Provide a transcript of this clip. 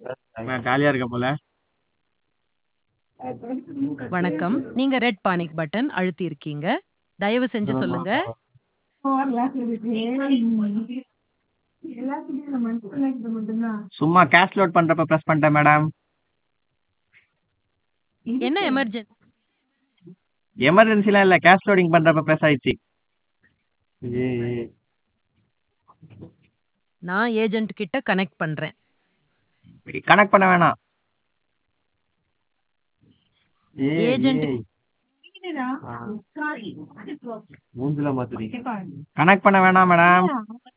நான் காலியா இருக்க போல வணக்கம் நீங்க ரெட் பானிக் பட்டன் அழுத்தி இருக்கீங்க தயவு செஞ்சு சொல்லுங்க சும்மா கேஷ் லோட் பண்றப்ப பிரஸ் பண்ணிட்டேன் மேடம் என்ன எமர்ஜென்சி எமர்ஜென்சிலாம் இல்ல கேஷ் லோடிங் பண்றப்ப பிரஸ் ஆயிடுச்சு நான் ஏஜென்ட் கிட்ட கனெக்ட் பண்றேன் கனெக்ட் பண்ண வேணாம் ஏஜென்ட் கனெக்ட் பண்ண வேணாம் மேடம்